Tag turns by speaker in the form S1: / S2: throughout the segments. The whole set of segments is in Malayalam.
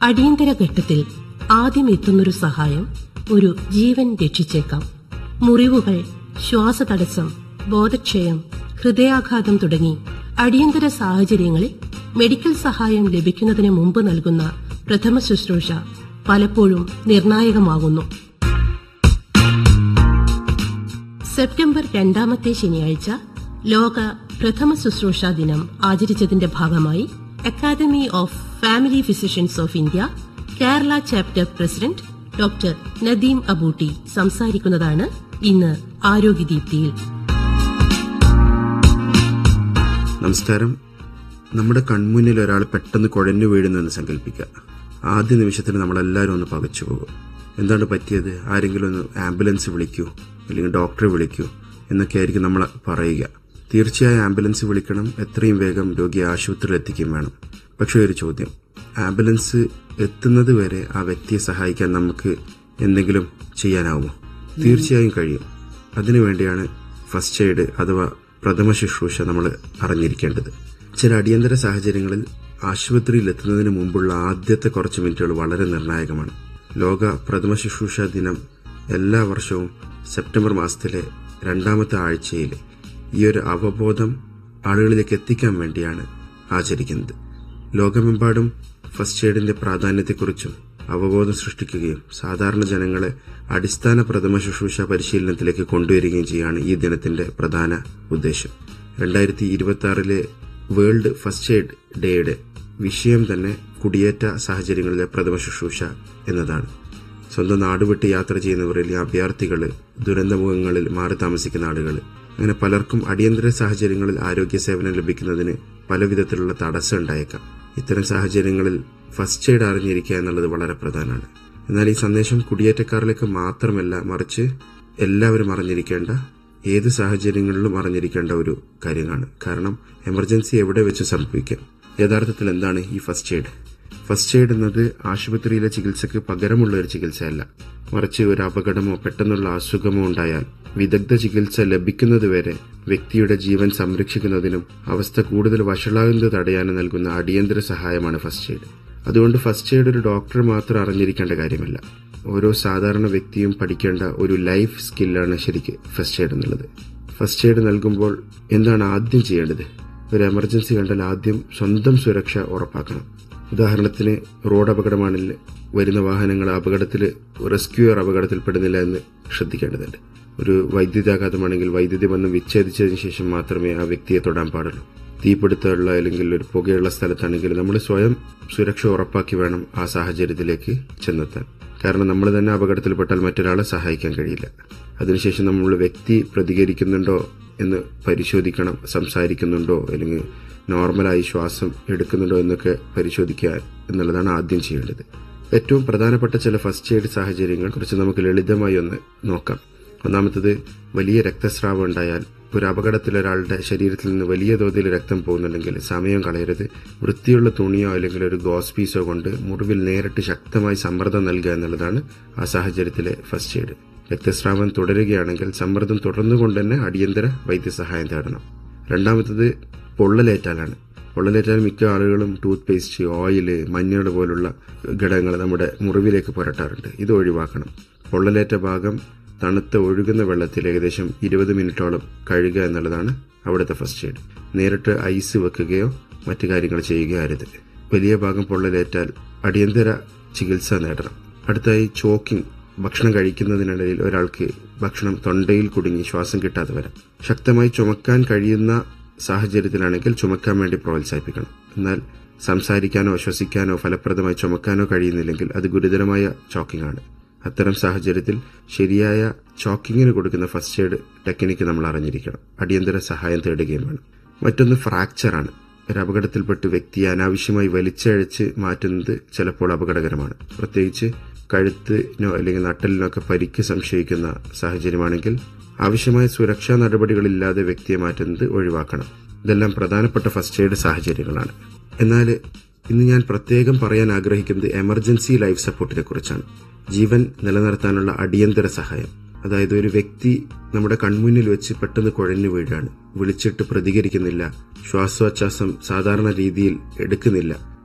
S1: അടിയന്തര ഘട്ടത്തിൽ ആദ്യം എത്തുന്നൊരു സഹായം ഒരു ജീവൻ രക്ഷിച്ചേക്കാം മുറിവുകൾ ശ്വാസതടസ്സം ബോധക്ഷയം ഹൃദയാഘാതം തുടങ്ങി അടിയന്തര സാഹചര്യങ്ങളിൽ മെഡിക്കൽ സഹായം ലഭിക്കുന്നതിന് മുമ്പ് നൽകുന്ന പ്രഥമ ശുശ്രൂഷ പലപ്പോഴും നിർണായകമാകുന്നു സെപ്റ്റംബർ രണ്ടാമത്തെ ശനിയാഴ്ച ലോക പ്രഥമ ശുശ്രൂഷ ദിനം ആചരിച്ചതിന്റെ ഭാഗമായി academy of family physicians of India Kerala chapter president doctor Nadeem Abooty സംസാരിക്കുന്നതാണ് ഇന്ന് ആരോഗ്യദീപ്തിയിൽ
S2: നമസ്കാരം നമ്മുടെ കൺമുന്നിൽ ഒരാൾ പെട്ടെന്ന് കുഴഞ്ഞു വീഴുന്നെന്ന് സങ്കല്പിക്കുക ആദ്യ നിമിഷത്തിൽ നമ്മളെല്ലാവരും ഒന്ന് പകച്ചു പോകും എന്താണ് പറ്റിയത് ആരെങ്കിലും ഒന്ന് ആംബുലൻസ് വിളിക്കൂ അല്ലെങ്കിൽ ഡോക്ടറെ വിളിക്കൂ എന്നൊക്കെ ആയിരിക്കും നമ്മൾ പറയുക തീർച്ചയായും ആംബുലൻസ് വിളിക്കണം എത്രയും വേഗം രോഗിയെ ആശുപത്രിയിൽ എത്തിക്കുകയും വേണം പക്ഷേ ഒരു ചോദ്യം ആംബുലൻസ് എത്തുന്നത് വരെ ആ വ്യക്തിയെ സഹായിക്കാൻ നമുക്ക് എന്തെങ്കിലും ചെയ്യാനാവുമോ തീർച്ചയായും കഴിയും അതിനുവേണ്ടിയാണ് ഫസ്റ്റ് എയ്ഡ് അഥവാ പ്രഥമ ശുശ്രൂഷ നമ്മൾ അറിഞ്ഞിരിക്കേണ്ടത് ചില അടിയന്തര സാഹചര്യങ്ങളിൽ ആശുപത്രിയിൽ എത്തുന്നതിന് മുമ്പുള്ള ആദ്യത്തെ കുറച്ച് മിനിറ്റുകൾ വളരെ നിർണായകമാണ് ലോക പ്രഥമ ശുശ്രൂഷ ദിനം എല്ലാ വർഷവും സെപ്റ്റംബർ മാസത്തിലെ രണ്ടാമത്തെ ആഴ്ചയിൽ ഈ ഒരു അവബോധം ആളുകളിലേക്ക് എത്തിക്കാൻ വേണ്ടിയാണ് ആചരിക്കുന്നത് ലോകമെമ്പാടും ഫസ്റ്റ് എയ്ഡിന്റെ പ്രാധാന്യത്തെക്കുറിച്ചും അവബോധം സൃഷ്ടിക്കുകയും സാധാരണ ജനങ്ങളെ അടിസ്ഥാന പ്രഥമ ശുശ്രൂഷ പരിശീലനത്തിലേക്ക് കൊണ്ടുവരികയും ചെയ്യാണ് ഈ ദിനത്തിന്റെ പ്രധാന ഉദ്ദേശം രണ്ടായിരത്തി ഇരുപത്തി ആറിലെ വേൾഡ് ഫസ്റ്റ് എയ്ഡ് ഡേയുടെ വിഷയം തന്നെ കുടിയേറ്റ സാഹചര്യങ്ങളിലെ പ്രഥമ ശുശ്രൂഷ എന്നതാണ് സ്വന്തം നാട് വിട്ട് യാത്ര ചെയ്യുന്നവരിൽ അഭയാർത്ഥികൾ ദുരന്തമുഖങ്ങളിൽ മാറി താമസിക്കുന്ന ആളുകൾ അങ്ങനെ പലർക്കും അടിയന്തര സാഹചര്യങ്ങളിൽ ആരോഗ്യ സേവനം ലഭിക്കുന്നതിന് പല വിധത്തിലുള്ള തടസ്സം ഉണ്ടായേക്കാം ഇത്തരം സാഹചര്യങ്ങളിൽ ഫസ്റ്റ് എയ്ഡ് അറിഞ്ഞിരിക്കുക എന്നുള്ളത് വളരെ പ്രധാനമാണ് എന്നാൽ ഈ സന്ദേശം കുടിയേറ്റക്കാരിലേക്ക് മാത്രമല്ല മറിച്ച് എല്ലാവരും അറിഞ്ഞിരിക്കേണ്ട ഏത് സാഹചര്യങ്ങളിലും അറിഞ്ഞിരിക്കേണ്ട ഒരു കാര്യമാണ് കാരണം എമർജൻസി എവിടെ വെച്ച് സംഭവിക്കാം യഥാർത്ഥത്തിൽ എന്താണ് ഈ ഫസ്റ്റ് എയ്ഡ് ഫസ്റ്റ് എയ്ഡ് എന്നത് ആശുപത്രിയിലെ ചികിത്സയ്ക്ക് പകരമുള്ള ഒരു ചികിത്സയല്ല മറിച്ച് ഒരു അപകടമോ പെട്ടെന്നുള്ള അസുഖമോ ഉണ്ടായാൽ വിദഗ്ധ ചികിത്സ ലഭിക്കുന്നതുവരെ വ്യക്തിയുടെ ജീവൻ സംരക്ഷിക്കുന്നതിനും അവസ്ഥ കൂടുതൽ വഷളാകുന്നത് തടയാനും നൽകുന്ന അടിയന്തര സഹായമാണ് ഫസ്റ്റ് എയ്ഡ് അതുകൊണ്ട് ഫസ്റ്റ് എയ്ഡ് ഒരു ഡോക്ടർ മാത്രം അറിഞ്ഞിരിക്കേണ്ട കാര്യമല്ല ഓരോ സാധാരണ വ്യക്തിയും പഠിക്കേണ്ട ഒരു ലൈഫ് സ്കില്ലാണ് ശരിക്ക് ഫസ്റ്റ് എയ്ഡ് എന്നുള്ളത് ഫസ്റ്റ് എയ്ഡ് നൽകുമ്പോൾ എന്താണ് ആദ്യം ചെയ്യേണ്ടത് ഒരു എമർജൻസി കണ്ടാൽ ആദ്യം സ്വന്തം സുരക്ഷ ഉറപ്പാക്കണം ഉദാഹരണത്തിന് റോഡ് അപകടമാണെങ്കിൽ വരുന്ന വാഹനങ്ങൾ അപകടത്തിൽ റെസ്ക്യൂർ അപകടത്തിൽപ്പെടുന്നില്ല എന്ന് ശ്രദ്ധിക്കേണ്ടതുണ്ട് ഒരു വൈദ്യുതാഘാതമാണെങ്കിൽ വൈദ്യുതി ബന്ധം വിച്ഛേദിച്ചതിന് ശേഷം മാത്രമേ ആ വ്യക്തിയെ തൊടാൻ പാടുള്ളൂ തീപിടുത്തമുള്ള അല്ലെങ്കിൽ ഒരു പുകയുള്ള സ്ഥലത്താണെങ്കിൽ നമ്മൾ സ്വയം സുരക്ഷ ഉറപ്പാക്കി വേണം ആ സാഹചര്യത്തിലേക്ക് ചെന്നെത്താൻ കാരണം നമ്മൾ തന്നെ അപകടത്തിൽപ്പെട്ടാൽ മറ്റൊരാളെ സഹായിക്കാൻ കഴിയില്ല അതിനുശേഷം നമ്മൾ വ്യക്തി പ്രതികരിക്കുന്നുണ്ടോ എന്ന് പരിശോധിക്കണം സംസാരിക്കുന്നുണ്ടോ അല്ലെങ്കിൽ നോർമലായി ശ്വാസം എടുക്കുന്നുണ്ടോ എന്നൊക്കെ പരിശോധിക്കുക എന്നുള്ളതാണ് ആദ്യം ചെയ്യേണ്ടത് ഏറ്റവും പ്രധാനപ്പെട്ട ചില ഫസ്റ്റ് എയ്ഡ് സാഹചര്യങ്ങൾ കുറിച്ച് നമുക്ക് ലളിതമായി ഒന്ന് നോക്കാം ഒന്നാമത്തത് വലിയ രക്തസ്രാവം ഉണ്ടായാൽ ഒരു അപകടത്തിൽ ഒരാളുടെ ശരീരത്തിൽ നിന്ന് വലിയ തോതിൽ രക്തം പോകുന്നുണ്ടെങ്കിൽ സമയം കളയരുത് വൃത്തിയുള്ള തുണിയോ അല്ലെങ്കിൽ ഒരു ഗോസ് പീസോ കൊണ്ട് മുറിവിൽ നേരിട്ട് ശക്തമായി സമ്മർദ്ദം നൽകുക എന്നുള്ളതാണ് ആ സാഹചര്യത്തിലെ ഫസ്റ്റ് എയ്ഡ് രക്തസ്രാവം തുടരുകയാണെങ്കിൽ സമ്മർദ്ദം തുടർന്നുകൊണ്ട് തന്നെ അടിയന്തര വൈദ്യസഹായം തേടണം രണ്ടാമത്തത് പൊള്ളലേറ്റാലാണ് പൊള്ളലേറ്റാൽ മിക്ക ആളുകളും ടൂത്ത് പേസ്റ്റ് ഓയില് മഞ്ഞൾ പോലുള്ള ഘടകങ്ങൾ നമ്മുടെ മുറിവിലേക്ക് പുരട്ടാറുണ്ട് ഇത് ഒഴിവാക്കണം പൊള്ളലേറ്റ ഭാഗം തണുത്ത ഒഴുകുന്ന വെള്ളത്തിൽ ഏകദേശം ഇരുപത് മിനിറ്റോളം കഴുകുക എന്നുള്ളതാണ് അവിടുത്തെ ഫസ്റ്റ് എയ്ഡ് നേരിട്ട് ഐസ് വെക്കുകയോ മറ്റു കാര്യങ്ങൾ ചെയ്യുകയോ അരുത് വലിയ ഭാഗം പൊള്ളലേറ്റാൽ അടിയന്തര ചികിത്സ നേടണം അടുത്തായി ചോക്കിംഗ് ഭക്ഷണം കഴിക്കുന്നതിനിടയിൽ ഒരാൾക്ക് ഭക്ഷണം തൊണ്ടയിൽ കുടുങ്ങി ശ്വാസം കിട്ടാതെ വരാം ശക്തമായി ചുമക്കാൻ കഴിയുന്ന സാഹചര്യത്തിലാണെങ്കിൽ ചുമക്കാൻ വേണ്ടി പ്രോത്സാഹിപ്പിക്കണം എന്നാൽ സംസാരിക്കാനോ ശ്വസിക്കാനോ ഫലപ്രദമായി ചുമക്കാനോ കഴിയുന്നില്ലെങ്കിൽ അത് ഗുരുതരമായ ചോക്കിംഗ് ആണ് അത്തരം സാഹചര്യത്തിൽ ശരിയായ ചോക്കിങ്ങിന് കൊടുക്കുന്ന ഫസ്റ്റ് എയ്ഡ് ടെക്നിക്ക് നമ്മൾ അറിഞ്ഞിരിക്കണം അടിയന്തര സഹായം തേടുകയും വേണം മറ്റൊന്ന് ഫ്രാക്ചറാണ് ഒരു അപകടത്തിൽപ്പെട്ട് വ്യക്തിയെ അനാവശ്യമായി വലിച്ചഴച്ച് മാറ്റുന്നത് ചിലപ്പോൾ അപകടകരമാണ് പ്രത്യേകിച്ച് കഴുത്തിനോ അല്ലെങ്കിൽ നട്ടലിനോ ഒക്കെ പരിക്ക് സംശയിക്കുന്ന സാഹചര്യമാണെങ്കിൽ ആവശ്യമായ സുരക്ഷാ നടപടികളില്ലാതെ വ്യക്തിയെ മാറ്റുന്നത് ഒഴിവാക്കണം ഇതെല്ലാം പ്രധാനപ്പെട്ട ഫസ്റ്റ് എയ്ഡ് സാഹചര്യങ്ങളാണ് എന്നാൽ ഇന്ന് ഞാൻ പ്രത്യേകം പറയാൻ ആഗ്രഹിക്കുന്നത് എമർജൻസി ലൈഫ് സപ്പോർട്ടിനെ കുറിച്ചാണ് ജീവൻ നിലനിർത്താനുള്ള അടിയന്തര സഹായം അതായത് ഒരു വ്യക്തി നമ്മുടെ കൺമുന്നിൽ വെച്ച് പെട്ടെന്ന് കുഴഞ്ഞു വീഴാണ് വിളിച്ചിട്ട് പ്രതികരിക്കുന്നില്ല ശ്വാസോച്ഛ്വാസം സാധാരണ രീതിയിൽ എടുക്കുന്നില്ല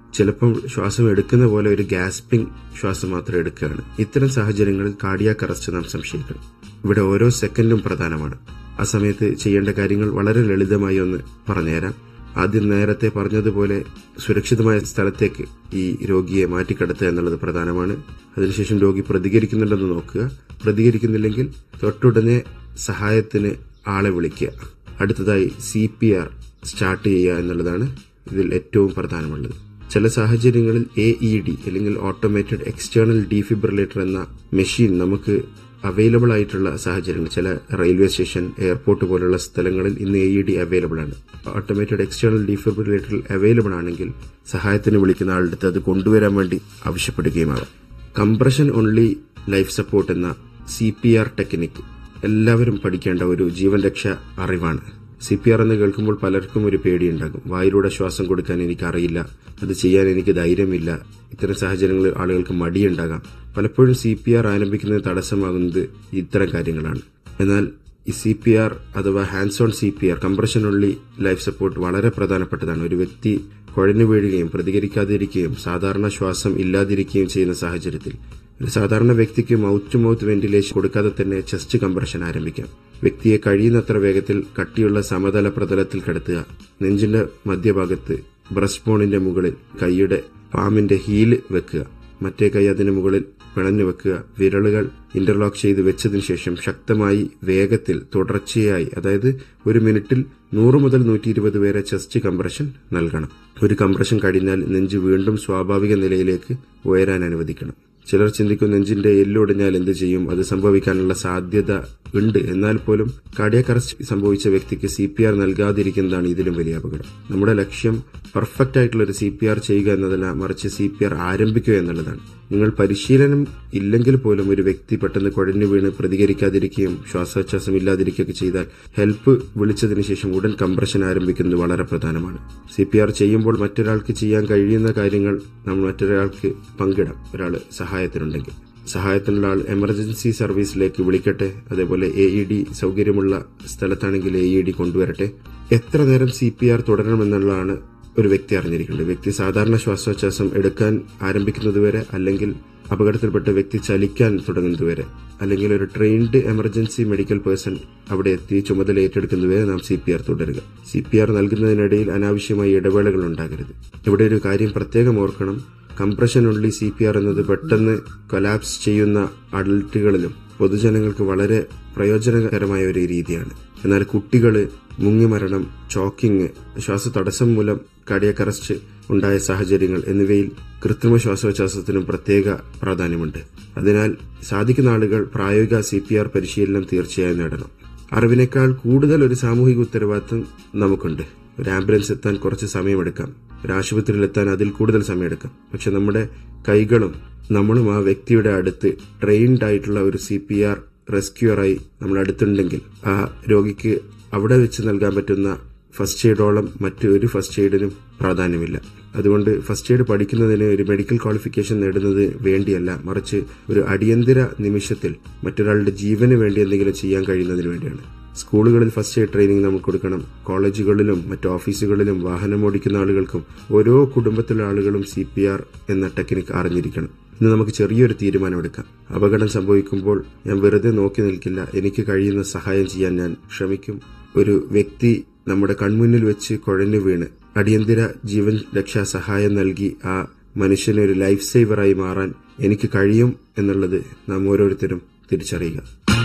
S2: ചിലപ്പം ശ്വാസം എടുക്കുന്ന പോലെ ഒരു ഗ്യാസ്പിംഗ് ശ്വാസം മാത്രം എടുക്കുകയാണ് ഇത്തരം സാഹചര്യങ്ങളിൽ കാർഡിയാക് അറസ്റ്റ് നാം സംശയിക്കണം ഇവിടെ ഓരോ സെക്കൻഡും പ്രധാനമാണ് ആ സമയത്ത് ചെയ്യേണ്ട കാര്യങ്ങൾ വളരെ ലളിതമായി ഒന്ന് പറഞ്ഞുതരാം ആദ്യം നേരത്തെ പറഞ്ഞതുപോലെ സുരക്ഷിതമായ സ്ഥലത്തേക്ക് ഈ രോഗിയെ മാറ്റിക്കിടത്തുക എന്നുള്ളത് പ്രധാനമാണ് അതിനുശേഷം രോഗി പ്രതികരിക്കുന്നുണ്ടെന്ന് നോക്കുക പ്രതികരിക്കുന്നില്ലെങ്കിൽ തൊട്ടുടനെ സഹായത്തിന് ആളെ വിളിക്കുക അടുത്തതായി സി പി ആർ സ്റ്റാർട്ട് ചെയ്യുക എന്നുള്ളതാണ് ഇതിൽ ഏറ്റവും പ്രധാനമുള്ളത് ചില സാഹചര്യങ്ങളിൽ എ ഇ ഡി അല്ലെങ്കിൽ ഓട്ടോമേറ്റഡ് എക്സ്റ്റേണൽ ഡീഫിബ്രിലേറ്റർ എന്ന മെഷീൻ നമുക്ക് അവൈലബിൾ ആയിട്ടുള്ള സാഹചര്യങ്ങൾ ചില റെയിൽവേ സ്റ്റേഷൻ എയർപോർട്ട് പോലുള്ള സ്ഥലങ്ങളിൽ ഇന്ന് എ ഇ ഡി അവൈലബിൾ ആണ് ഓട്ടോമേറ്റഡ് എക്സ്റ്റേണൽ ഡീഫിബ്രിലേറ്റർ അവൈലബിൾ ആണെങ്കിൽ സഹായത്തിന് വിളിക്കുന്ന ആളുടെ അടുത്ത് അത് കൊണ്ടുവരാൻ വേണ്ടി ആവശ്യപ്പെടുകയുമാകാം കംപ്രഷൻ ഓൺലി ലൈഫ് സപ്പോർട്ട് എന്ന സി പി ആർ ടെക്നിക് എല്ലാവരും പഠിക്കേണ്ട ഒരു ജീവൻ രക്ഷ അറിവാണ് സി പി ആർ എന്ന് കേൾക്കുമ്പോൾ പലർക്കും ഒരു പേടിയുണ്ടാകും വായിലൂടെ ശ്വാസം കൊടുക്കാൻ എനിക്കറിയില്ല അത് ചെയ്യാൻ എനിക്ക് ധൈര്യമില്ല ഇത്തരം സാഹചര്യങ്ങളിൽ ആളുകൾക്ക് മടിയുണ്ടാകാം പലപ്പോഴും സി പി ആർ ആരംഭിക്കുന്നതിന് തടസ്സമാകുന്നത് ഇത്തരം കാര്യങ്ങളാണ് എന്നാൽ ഈ സി പി ആർ അഥവാ hands on C P R compression only life support വളരെ പ്രധാനപ്പെട്ടതാണ് ഒരു വ്യക്തി കുഴഞ്ഞു വീഴുകയും പ്രതികരിക്കാതിരിക്കുകയും സാധാരണ ശ്വാസം ഇല്ലാതിരിക്കുകയും ചെയ്യുന്ന സാഹചര്യത്തിൽ ഒരു സാധാരണ വ്യക്തിക്ക് മൗത്ത് ടു മൗത്ത് വെന്റിലേഷൻ കൊടുക്കാതെ തന്നെ ചെസ്റ്റ് കംപ്രഷൻ ആരംഭിക്കാം വ്യക്തിയെ കഴിയുന്നത്ര വേഗത്തിൽ കട്ടിയുള്ള സമതല പ്രതലത്തിൽ കിടത്തുക നെഞ്ചിന്റെ മധ്യഭാഗത്ത് ബ്രസ്റ്റ് ബോണിന്റെ മുകളിൽ കൈയുടെ പാമിന്റെ ഹീല് വെക്കുക മറ്റേ കൈ അതിന് മുകളിൽ പിണഞ്ഞു വെക്കുക വിരലുകൾ ഇന്റർലോക്ക് ചെയ്ത് വെച്ചതിനു ശേഷം ശക്തമായി വേഗത്തിൽ തുടർച്ചയായി അതായത് ഒരു മിനിറ്റിൽ നൂറ് മുതൽ നൂറ്റി ഇരുപത് വരെ ചെസ്റ്റ് കംപ്രഷൻ നൽകണം ഒരു കംപ്രഷൻ കഴിഞ്ഞാൽ നെഞ്ച് വീണ്ടും സ്വാഭാവിക നിലയിലേക്ക് ഉയരാൻ അനുവദിക്കണം ചിലർ ചിന്തിക്കും നെഞ്ചിന്റെ എല്ലൊടിഞ്ഞാൽ എന്ത് ചെയ്യും അത് സംഭവിക്കാനുള്ള സാധ്യത ഉണ്ട് എന്നാൽ പോലും കാർഡിയാക് അറസ്റ്റ് സംഭവിച്ച വ്യക്തിക്ക് സി പി ആർ നൽകാതിരിക്കുന്നതാണ് ഇതിലും വലിയ അപകടം നമ്മുടെ ലക്ഷ്യം പെർഫെക്റ്റ് ആയിട്ടുള്ള ഒരു സി പി ആർ ചെയ്യുക എന്നതല്ല മറിച്ച് സി പി ആർ ആരംഭിക്കുക എന്നുള്ളതാണ് നിങ്ങൾ പരിശീലനം ഇല്ലെങ്കിൽ പോലും ഒരു വ്യക്തി പെട്ടെന്ന് കുഴഞ്ഞു വീണ് പ്രതികരിക്കാതിരിക്കുകയും ശ്വാസോച്ഛ്വാസം ഇല്ലാതിരിക്കുകയൊക്കെ ചെയ്താൽ ഹെൽപ്പ് വിളിച്ചതിന് ശേഷം ഉടൻ കംപ്രഷൻ ആരംഭിക്കുന്നത് വളരെ പ്രധാനമാണ് സി പി ആർ ചെയ്യുമ്പോൾ മറ്റൊരാൾക്ക് ചെയ്യാൻ കഴിയുന്ന കാര്യങ്ങൾ നമ്മൾ മറ്റൊരാൾക്ക് പങ്കിടാം ഒരാൾ സഹായത്തിനുണ്ടെങ്കിൽ സഹായത്തിനുള്ള ആൾ എമർജൻസി സർവീസിലേക്ക് വിളിക്കട്ടെ അതേപോലെ എ ഇ ഡി സൗകര്യമുള്ള സ്ഥലത്താണെങ്കിൽ എ ഇ ഡി കൊണ്ടുവരട്ടെ എത്ര നേരം സി പി ആർ തുടരണമെന്നുള്ളതാണ് ഒരു വ്യക്തി അറിഞ്ഞിരിക്കേണ്ടത് വ്യക്തി സാധാരണ ശ്വാസോച്ഛ്വാസം എടുക്കാൻ ആരംഭിക്കുന്നതുവരെ അല്ലെങ്കിൽ അപകടത്തിൽപ്പെട്ട വ്യക്തി ചലിക്കാൻ തുടങ്ങുന്നതുവരെ അല്ലെങ്കിൽ ഒരു ട്രെയിൻഡ് എമർജൻസി മെഡിക്കൽ പേഴ്സൺ അവിടെ എത്തി ചുമതല ഏറ്റെടുക്കുന്നതുവരെ നാം സി പി ആർ തുടരുക സി പി ആർ നൽകുന്നതിനിടയിൽ അനാവശ്യമായി ഇടവേളകൾ ഉണ്ടാകരുത് ഇവിടെ ഒരു കാര്യം പ്രത്യേകം ഓർക്കണം കംപ്രഷൻ ഉള്ളി സി പി ആർ എന്നത് പെട്ടെന്ന് കൊലാപ്സ് ചെയ്യുന്ന അഡൽട്ടുകളിലും പൊതുജനങ്ങൾക്ക് വളരെ പ്രയോജനകരമായ ഒരു രീതിയാണ് എന്നാൽ കുട്ടികള് മുങ്ങിമരണം ചോക്കിംഗ് ശ്വാസതടസ്സം മൂലം കാർഡിയക് അറസ്റ്റ് ഉണ്ടായ സാഹചര്യങ്ങൾ എന്നിവയിൽ കൃത്രിമ ശ്വാസോച്ഛ്വാസത്തിനും പ്രത്യേക പ്രാധാന്യമുണ്ട് അതിനാൽ സാധിക്കുന്ന ആളുകൾ പ്രായോഗിക സി പി ആർ പരിശീലനം തീർച്ചയായും നേടണം അറിവിനേക്കാൾ കൂടുതൽ ഒരു സാമൂഹിക ഉത്തരവാദിത്വം നമുക്കുണ്ട് ഒരു ആംബുലൻസ് എത്താൻ കുറച്ച് സമയമെടുക്കാം ഒരു ആശുപത്രിയിൽ എത്താൻ അതിൽ കൂടുതൽ സമയമെടുക്കാം പക്ഷെ നമ്മുടെ കൈകളും നമ്മളും ആ വ്യക്തിയുടെ അടുത്ത് ട്രെയിൻഡ് ആയിട്ടുള്ള ഒരു സി പി ആർ റെസ്ക്യൂറായി നമ്മൾ അടുത്തുണ്ടെങ്കിൽ ആ രോഗിക്ക് അവിടെ വെച്ച് നൽകാൻ പറ്റുന്ന ഫസ്റ്റ് എയ്ഡോളം മറ്റൊരു ഫസ്റ്റ് എയ്ഡിനും പ്രാധാന്യമില്ല അതുകൊണ്ട് ഫസ്റ്റ് എയ്ഡ് പഠിക്കുന്നതിന് ഒരു മെഡിക്കൽ ക്വാളിഫിക്കേഷൻ നേടുന്നത് വേണ്ടിയല്ല മറിച്ച് ഒരു അടിയന്തര നിമിഷത്തിൽ മറ്റൊരാളുടെ ജീവന് വേണ്ടി എന്തെങ്കിലും ചെയ്യാൻ കഴിയുന്നതിന് വേണ്ടിയാണ് സ്കൂളുകളിൽ ഫസ്റ്റ് എയ്ഡ് ട്രെയിനിങ് നമുക്ക് കൊടുക്കണം കോളേജുകളിലും മറ്റു ഓഫീസുകളിലും വാഹനം ഓടിക്കുന്ന ആളുകൾക്കും ഓരോ കുടുംബത്തിലെ ആളുകളും സി പി ആർ എന്ന ടെക്നിക്ക് അറിഞ്ഞിരിക്കണം ഇന്ന് നമുക്ക് ചെറിയൊരു തീരുമാനമെടുക്കാം അപകടം സംഭവിക്കുമ്പോൾ ഞാൻ വെറുതെ നോക്കി നിൽക്കില്ല എനിക്ക് കഴിയുന്ന സഹായം ചെയ്യാൻ ഞാൻ ശ്രമിക്കും ഒരു വ്യക്തി നമ്മുടെ കൺമുന്നിൽ വെച്ച് കുഴഞ്ഞു വീണ് അടിയന്തര ജീവൻ രക്ഷാ സഹായം നൽകി ആ മനുഷ്യന് ഒരു ലൈഫ് സേവറായി മാറാൻ എനിക്ക് കഴിയും എന്നുള്ളത് നാം ഓരോരുത്തരും തിരിച്ചറിയുക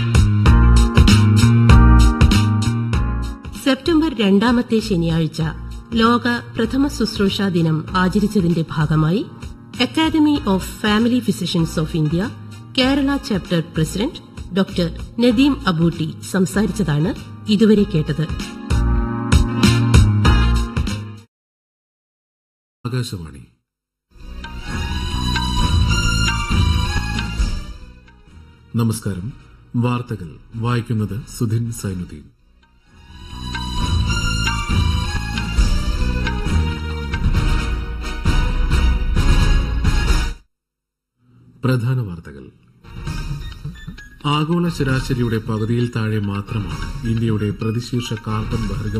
S1: സെപ്റ്റംബർ രണ്ടാമത്തെ ശനിയാഴ്ച ലോക പ്രഥമ ശുശ്രൂഷ ദിനം ആചരിച്ചതിന്റെ ഭാഗമായി academy of family physicians of India Kerala chapter president doctor Nadeem Abootty സംസാരിച്ചതാണ് ഇതുവരെ കേട്ടത്
S3: ആകാശവാണി നമസ്കാരം വാർത്തകൾ വായിക്കുന്നത് സുധിൻ സൈനുദ്ദീൻ പ്രധാന വാർത്തകൾ ആഗോള ശരാശരിയുടെ പകുതിയിൽ താഴെ മാത്രമാണ് ഇന്ത്യയുടെ പ്രതിശീർഷ കാർബൺ ബഹിർഗമന